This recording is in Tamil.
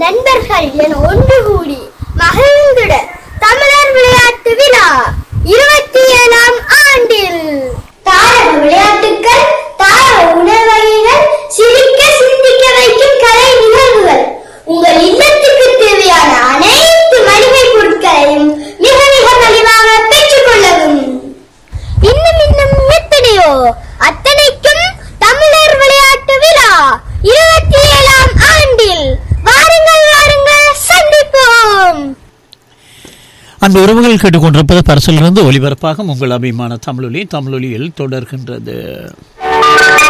நண்பர்கள் என ஒன்று கூடி மகிழ்ந்திட தமிழர் விளையாட்டு விழா இருபத்தி ஏழாம் ஆண்டில் தாரக விளையாட்டுகள் தாரக உணவகைகள் சிரிக்க சிந்திக்க வைக்கும் கலை நிகழ்வுகள் உங்கள் இல்லத்துக்கு தேவையான அனைத்து மளிகை பொருட்களையும் மிக மிக மலிவாக பெற்றுக் கொள்ளவும் இன்னும் இன்னும் எத்தனையோ அத்தனைக்கும் தமிழர் விளையாட்டு விழா இருபத்தி ஏழாம் ஆண்டில் வாருங்கள் வாருங்கள் சந்திப்போம் அந்த உறவுகள் கேட்டுக்கொண்டிருப்பது பரிசிலிருந்து ஒலிபரப்பாக உங்கள் அபிமான தமிழொலி தமிழொலியில் தொடர்கின்றது